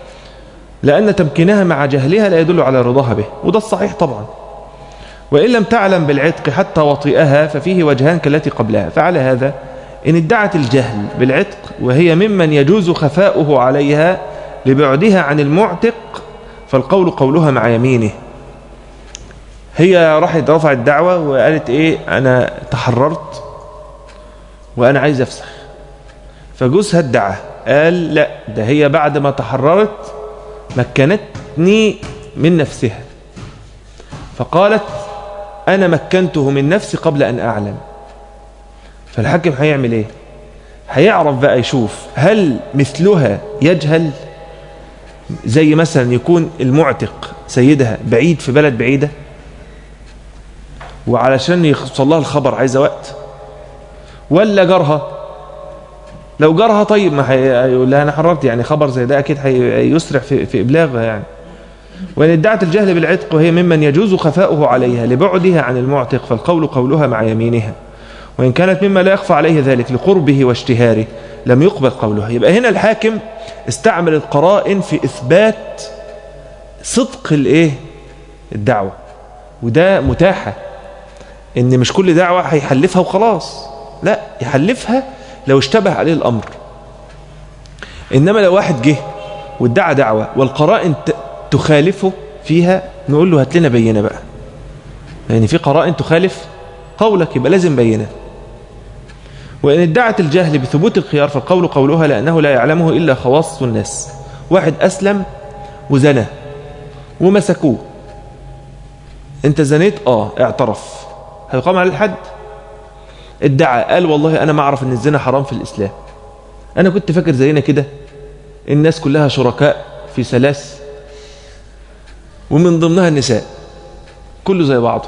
لأن تمكينها مع جهلها لا يدل على رضاها به وده الصحيح طبعا وإن لم تعلم بالعتق حتى وطئها ففيه وجهان كالتي قبلها فعلى هذا إن ادعت الجهل بالعتق وهي ممن يجوز خفاؤه عليها لبعدها عن المعتق فالقول قولها مع يمينه هي راحت رفعت دعوة وقالت ايه انا تحررت وانا عايز افسخ فجوزها ادعى قال لا ده هي بعد ما تحررت مكنتني من نفسها فقالت انا مكنته من نفسي قبل ان اعلم فالحاكم هيعمل ايه هيعرف بقى يشوف هل مثلها يجهل زي مثلا يكون المعتق سيدها بعيد في بلد بعيدة وعلشان يوصل لها الخبر عايزة وقت ولا جارها لو جارها طيب ما هيقول لها انا حررت يعني خبر زي ده اكيد هيسرع في في ابلاغها يعني وان ادعت الجهل بالعتق وهي ممن يجوز خفاؤه عليها لبعدها عن المعتق فالقول قولها مع يمينها وإن كانت مما لا يخفى عليه ذلك لقربه واشتهاره لم يقبل قولها يبقى هنا الحاكم استعمل القرائن في إثبات صدق الايه الدعوة وده متاحة ان مش كل دعوة هيحلفها وخلاص لا يحلفها لو اشتبه عليه الأمر إنما لو واحد جه وادعى دعوة والقرائن تخالفه فيها نقول له هات لنا بينة بقى لأن يعني في قرائن تخالف قولك يبقى لازم بينه وإن ادعت الجهل بثبوت الخيار فالقول قولها لأنه لا يعلمه إلا خواص الناس واحد أسلم وزنى ومسكوه انت زنيت اه اعترف هيقام على الحد ادعى قال والله انا ما اعرف ان الزنا حرام في الاسلام انا كنت فاكر زينا كده الناس كلها شركاء في ثلاث ومن ضمنها النساء كله زي بعضه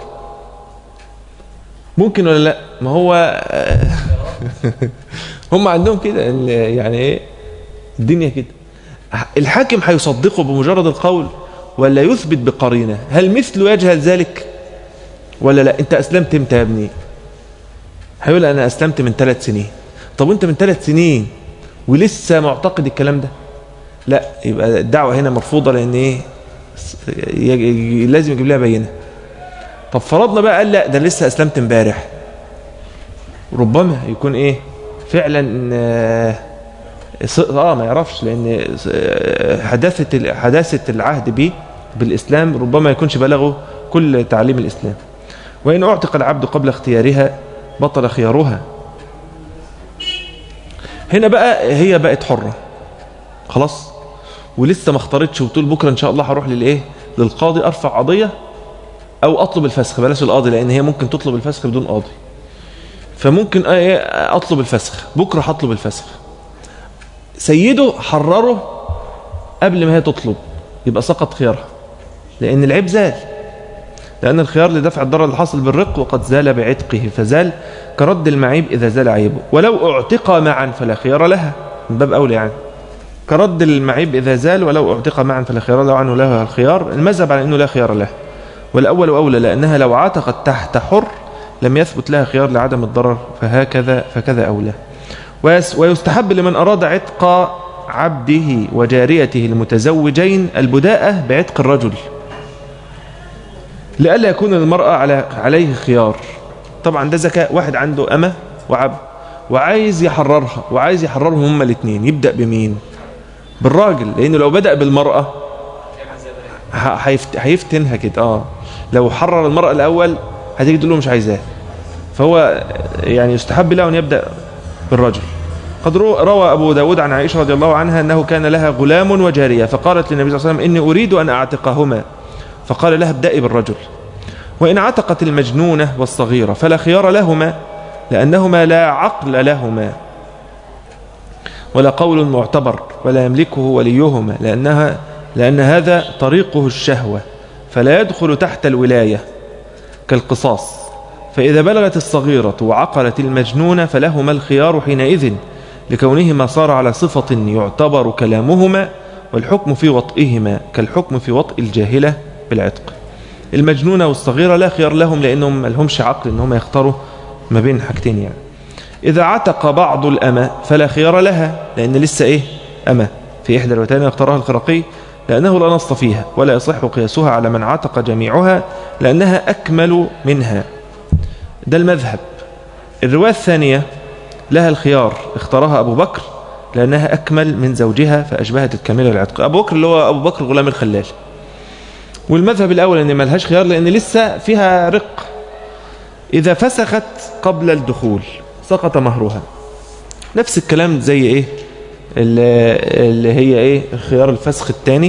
ممكن ولا لا ما هو هم عندهم كده يعني ايه الدنيا كده الحاكم هيصدقه بمجرد القول ولا يثبت بقرينة هل مثله يجهل ذلك ولا لا انت اسلمت امتى يا ابني هيقول انا اسلمت من ثلاث سنين طب وانت من ثلاث سنين ولسه معتقد الكلام ده لا يبقى الدعوة هنا مرفوضة لان ايه لازم يجيب لها بينة طب فرضنا بقى قال لا ده لسه اسلمت امبارح ربما يكون ايه فعلا اه ما يعرفش لان حداثة حداثة العهد به بالاسلام ربما يكونش بلغه كل تعليم الاسلام وان اعتق العبد قبل اختيارها بطل خيارها هنا بقى هي بقت حرة خلاص ولسه ما اختارتش وتقول بكرة ان شاء الله هروح للايه للقاضي ارفع قضية او اطلب الفسخ بلاش القاضي لان هي ممكن تطلب الفسخ بدون قاضي فممكن ايه اطلب الفسخ بكرة هطلب الفسخ سيده حرره قبل ما هي تطلب يبقى سقط خيارها لان العيب زال لأن الخيار لدفع الضرر الحاصل بالرق وقد زال بعتقه فزال كرد المعيب إذا زال عيبه ولو اعتق معا فلا خيار لها من باب أولى يعني كرد المعيب إذا زال ولو اعتق معا فلا خيار له عنه له الخيار المذهب على أنه لا خيار له والأول أولى لأنها لو عتقت تحت حر لم يثبت لها خيار لعدم الضرر فهكذا فكذا أولى ويستحب لمن أراد عتق عبده وجاريته المتزوجين البداءة بعتق الرجل لئلا يكون المرأة على عليه خيار طبعا ده ذكاء واحد عنده أمة وعبد وعايز يحررها وعايز يحررهم هما الاثنين يبدأ بمين بالراجل لأنه لو بدأ بالمرأة هيفتنها كده اه لو حرر المرأة الأول هتيجي تقول له مش عايزاه فهو يعني يستحب له أن يبدأ بالرجل قد روى أبو داود عن عائشة رضي الله عنها أنه كان لها غلام وجارية فقالت للنبي صلى الله عليه وسلم إني أريد أن أعتقهما فقال لها ابدأي بالرجل وإن عتقت المجنونة والصغيرة فلا خيار لهما لأنهما لا عقل لهما ولا قول معتبر ولا يملكه وليهما لأنها لأن هذا طريقه الشهوة فلا يدخل تحت الولاية كالقصاص فإذا بلغت الصغيرة وعقلت المجنونة فلهما الخيار حينئذ لكونهما صار على صفة يعتبر كلامهما والحكم في وطئهما كالحكم في وطئ الجاهلة بالعتق المجنونة والصغيرة لا خيار لهم لأنهم ما لهمش عقل أنهم يختاروا ما بين حاجتين يعني إذا عتق بعض الأمة فلا خيار لها لأن لسه إيه أمة في إحدى الوتين يختارها الخرقي لأنه لا نص فيها ولا يصح قياسها على من عتق جميعها لأنها أكمل منها ده المذهب الرواية الثانية لها الخيار اختارها أبو بكر لأنها أكمل من زوجها فأشبهت الكاملة العتق أبو بكر اللي هو أبو بكر غلام الخلال والمذهب الأول أن ملهاش خيار لأن لسه فيها رق إذا فسخت قبل الدخول سقط مهرها نفس الكلام زي إيه اللي, اللي هي إيه خيار الفسخ الثاني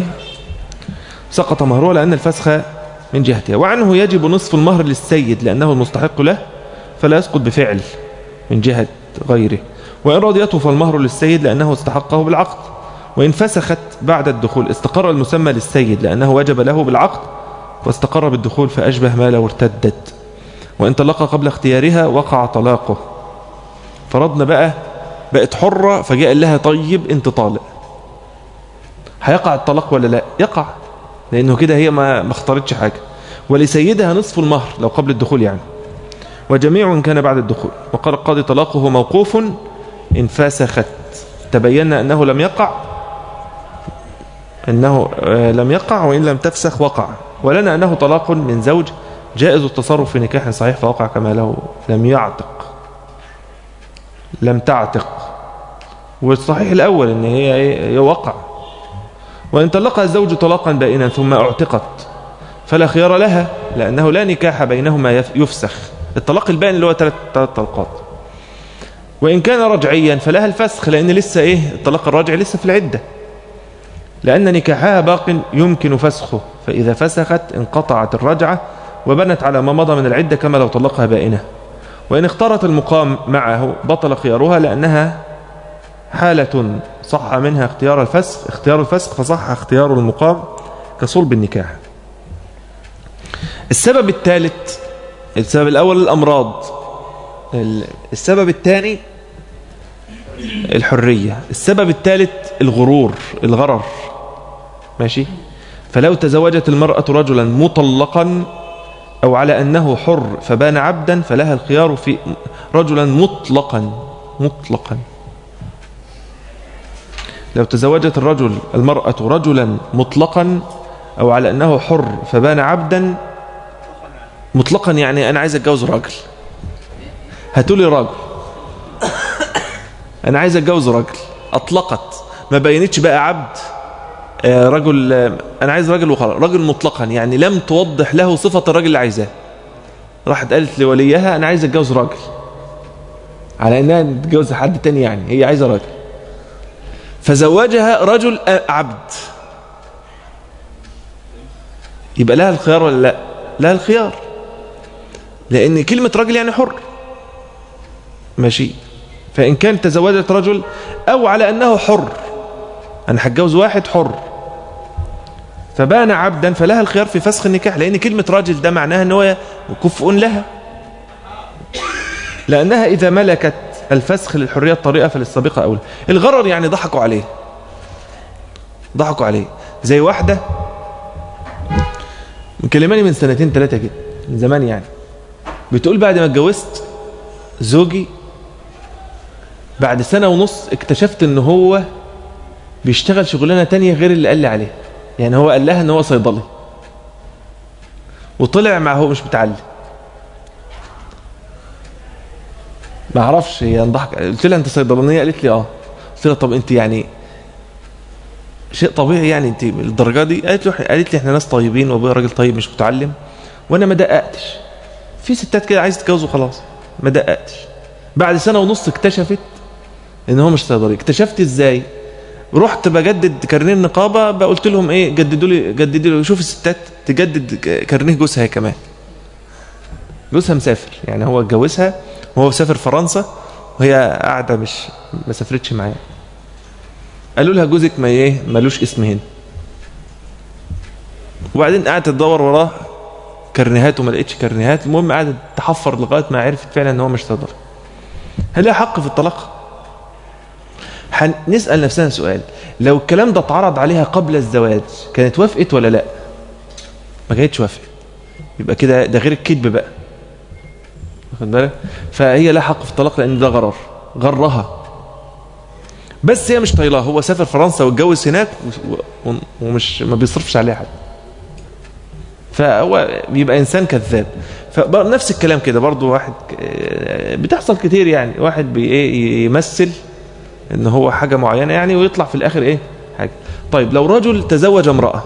سقط مهرها لأن الفسخ من جهتها وعنه يجب نصف المهر للسيد لأنه المستحق له فلا يسقط بفعل من جهة غيره وإن رضيته فالمهر للسيد لأنه استحقه بالعقد وإن فسخت بعد الدخول استقر المسمى للسيد لأنه وجب له بالعقد واستقر بالدخول فأشبه ما لو ارتدت وإن طلق قبل اختيارها وقع طلاقه فرضنا بقى بقت حرة فجاء لها طيب انت طالق هيقع الطلاق ولا لا يقع لأنه كده هي ما اختارتش حاجة ولسيدها نصف المهر لو قبل الدخول يعني وجميع كان بعد الدخول وقال القاضي طلاقه موقوف إن فسخت تبين أنه لم يقع أنه لم يقع وإن لم تفسخ وقع ولنا أنه طلاق من زوج جائز التصرف في نكاح صحيح فوقع كما له لم يعتق لم تعتق والصحيح الأول أن هي وقع وإن طلقها الزوج طلاقا بائنا ثم اعتقت فلا خيار لها لأنه لا نكاح بينهما يفسخ الطلاق البائن اللي هو ثلاث طلقات وإن كان رجعيا فلها الفسخ لأن لسه إيه الطلاق الراجع لسه في العدة لأن نكاحها باق يمكن فسخه فإذا فسخت انقطعت الرجعة وبنت على ما مضى من العدة كما لو طلقها بائنة وإن اختارت المقام معه بطل خيارها لأنها حالة صح منها اختيار الفسخ اختيار الفسخ فصح اختيار المقام كصلب النكاح السبب الثالث السبب الأول الأمراض السبب الثاني الحرية السبب الثالث الغرور الغرر ماشي فلو تزوجت المرأة رجلا مطلقا أو على أنه حر فبان عبدا فلها الخيار في رجلا مطلقا مطلقا لو تزوجت الرجل المرأة رجلا مطلقا أو على أنه حر فبان عبدا مطلقا يعني أنا عايز أتجوز راجل هاتولي راجل أنا عايز أتجوز راجل أطلقت ما بينتش بقى عبد آه، رجل آه، أنا عايز راجل وخلاص راجل مطلقا يعني لم توضح له صفة الراجل اللي عايزاه راحت قالت لوليها أنا عايز أتجوز راجل على أنها تتجوز حد تاني يعني هي عايزة راجل فزوجها رجل آه، عبد يبقى لها الخيار ولا لا لها الخيار لأن كلمة راجل يعني حر ماشي فإن كانت تزوجت رجل أو على أنه حر أنا هتجوز واحد حر فبان عبدا فلها الخيار في فسخ النكاح لأن كلمة راجل ده معناها أنه كفء لها لأنها إذا ملكت الفسخ للحرية الطريقة فللسابقة أولى الغرر يعني ضحكوا عليه ضحكوا عليه زي واحدة مكلماني من سنتين ثلاثة كده من زمان يعني بتقول بعد ما اتجوزت زوجي بعد سنة ونص اكتشفت ان هو بيشتغل شغلانة تانية غير اللي قال لي عليها يعني هو قال لها ان هو صيدلي وطلع مع هو مش متعلم ما اعرفش هي انضحك قلت لها انت صيدلانيه قالت لي اه قلت لها طب انت يعني شيء طبيعي يعني انت الدرجه دي قالت له قالت لي احنا ناس طيبين وابويا راجل طيب مش متعلم وانا ما دققتش في ستات كده عايز تتجوز وخلاص ما دققتش بعد سنه ونص اكتشفت ان هو مش صيدلي اكتشفت ازاي رحت بجدد كارنيه النقابه قلت لهم ايه جددوا لي جددوا لي شوف الستات تجدد كارنيه جوزها كمان جوزها مسافر يعني هو اتجوزها وهو سافر فرنسا وهي قاعده مش ما سافرتش معاه قالوا لها جوزك ما ايه ملوش اسم هنا وبعدين قعدت تدور وراه كرنيهات وما لقيتش كرنيهات المهم قعدت تحفر لغايه ما عرفت فعلا ان هو مش صدر هل لها حق في الطلاق هنسال نفسنا سؤال لو الكلام ده اتعرض عليها قبل الزواج كانت وافقت ولا لا ما كانتش وافقت يبقى كده ده غير الكذب بقى واخد بالك فهي لا حق في الطلاق لان ده غرر غرها بس هي مش طايلاه هو سافر فرنسا واتجوز هناك ومش ما بيصرفش عليها حد فهو بيبقى انسان كذاب فنفس الكلام كده برضو واحد بتحصل كتير يعني واحد بي ايه يمثل ان هو حاجة معينة يعني ويطلع في الاخر ايه حاجة طيب لو رجل تزوج امرأة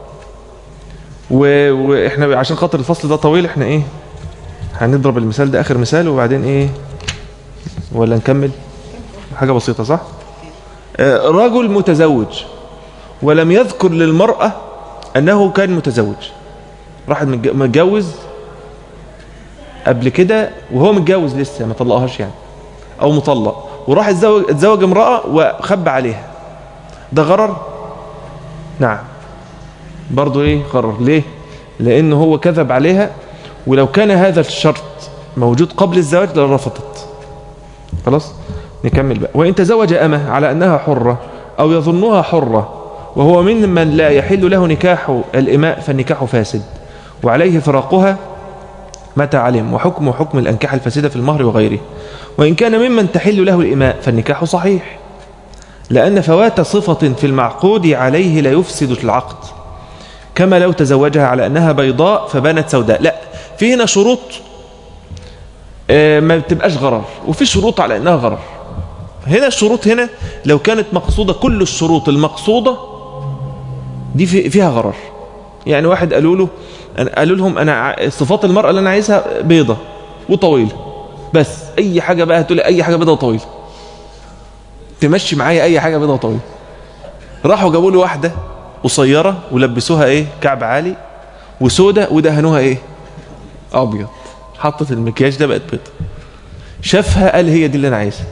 واحنا عشان خاطر الفصل ده طويل احنا ايه هنضرب المثال ده اخر مثال وبعدين ايه ولا نكمل حاجة بسيطة صح آه، رجل متزوج ولم يذكر للمرأة انه كان متزوج راح متجوز قبل كده وهو متجوز لسه ما طلقهاش يعني او مطلق وراح اتزوج, اتزوج امرأة وخب عليها ده غرر نعم برضو ايه غرر ليه لانه هو كذب عليها ولو كان هذا الشرط موجود قبل الزواج لرفضت خلاص نكمل بقى وإن تزوج أمه على أنها حرة أو يظنها حرة وهو من من لا يحل له نكاح الإماء فالنكاح فاسد وعليه فراقها متى علم وحكم حكم الأنكاح الفاسدة في المهر وغيره وإن كان ممن تحل له الإماء فالنكاح صحيح لأن فوات صفة في المعقود عليه لا يفسد العقد كما لو تزوجها على أنها بيضاء فبانت سوداء لا في هنا شروط آه، ما بتبقاش غرر وفي شروط على أنها غرر هنا الشروط هنا لو كانت مقصودة كل الشروط المقصودة دي فيها غرر يعني واحد قالوا له قالوا لهم انا صفات المرأة اللي انا عايزها بيضة وطويلة بس اي حاجة بقى هتقولي اي حاجة بيضة وطويلة تمشي معايا اي حاجة بيضة وطويلة راحوا جابوا له واحدة قصيرة ولبسوها ايه كعب عالي وسودة ودهنوها ايه ابيض حطت المكياج ده بقت بيضة شافها قال هي دي اللي انا عايزها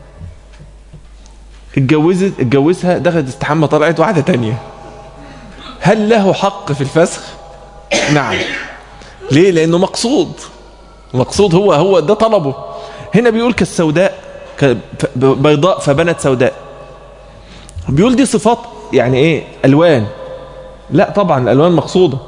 اتجوزت اتجوزها دخلت استحمى طلعت واحدة تانية هل له حق في الفسخ نعم ليه لانه مقصود مقصود هو هو ده طلبه هنا بيقول كالسوداء ك- ف- بيضاء فبنت سوداء بيقول دي صفات يعني ايه الوان لا طبعا الالوان مقصوده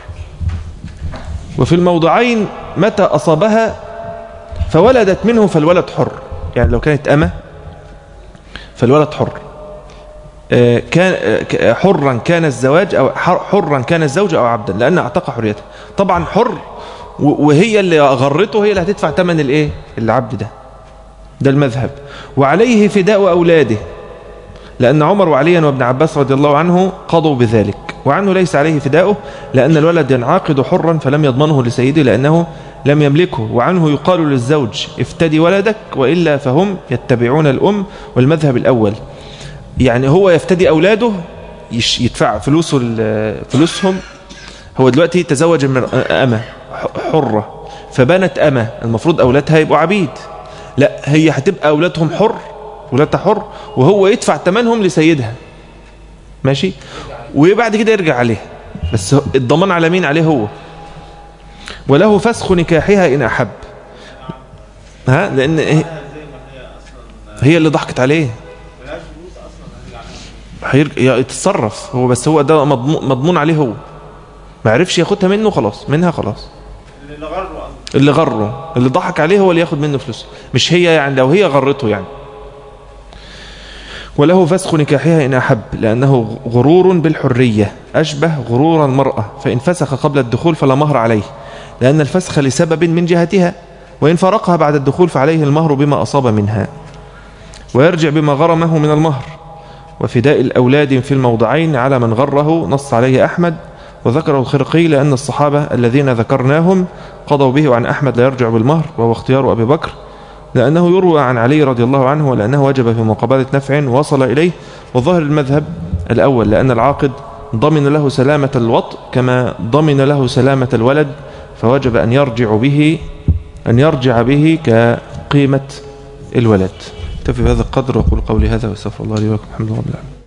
وفي الموضعين متى اصابها فولدت منه فالولد حر يعني لو كانت امه فالولد حر آه، كان آه، ك- حرا كان الزواج او حر- حرا كان الزوج او عبدا لان اعتق حريته طبعا حر و- وهي اللي غرته هي اللي هتدفع ثمن الايه العبد ده ده المذهب وعليه فداء اولاده لأن عمر وعليا وابن عباس رضي الله عنه قضوا بذلك وعنه ليس عليه فداؤه لأن الولد ينعقد حرا فلم يضمنه لسيده لأنه لم يملكه وعنه يقال للزوج افتدي ولدك وإلا فهم يتبعون الأم والمذهب الأول يعني هو يفتدي أولاده يش- يدفع فلوسه ال- فلوسهم هو دلوقتي تزوج من أمة ح- حرة فبنت أمة المفروض أولادها يبقوا عبيد لا هي هتبقى أولادهم حر ولادها حر وهو يدفع ثمنهم لسيدها ماشي وبعد كده يرجع عليها بس هو- الضمان على مين عليه هو وله فسخ نكاحها إن أحب ها لأن هي- هي اللي ضحكت عليه هيرج- يتصرف هو بس هو ده مضمون, مضمون عليه هو ما عرفش ياخدها منه خلاص منها خلاص اللي غره قصدي اللي غره اللي ضحك عليه هو اللي ياخد منه فلوس مش هي يعني لو هي غرته يعني وله فسخ نكاحها إن أحب لأنه غرور بالحرية أشبه غرور المرأة فإن فسخ قبل الدخول فلا مهر عليه لأن الفسخ لسبب من جهتها وإن فرقها بعد الدخول فعليه المهر بما أصاب منها ويرجع بما غرمه من المهر وفداء الأولاد في الموضعين على من غره نص عليه أحمد وذكره الخرقي لأن الصحابة الذين ذكرناهم قضوا به عن أحمد لا يرجع بالمهر وهو اختيار أبي بكر لأنه يروى عن علي رضي الله عنه ولأنه وجب في مقابلة نفع وصل إليه وظهر المذهب الأول لأن العاقد ضمن له سلامة الوطء كما ضمن له سلامة الولد فوجب أن يرجع به أن يرجع به كقيمة الولد اكتفي بهذا القدر وأقول قولي هذا واستغفر الله لي ولكم الحمد لله رب العالمين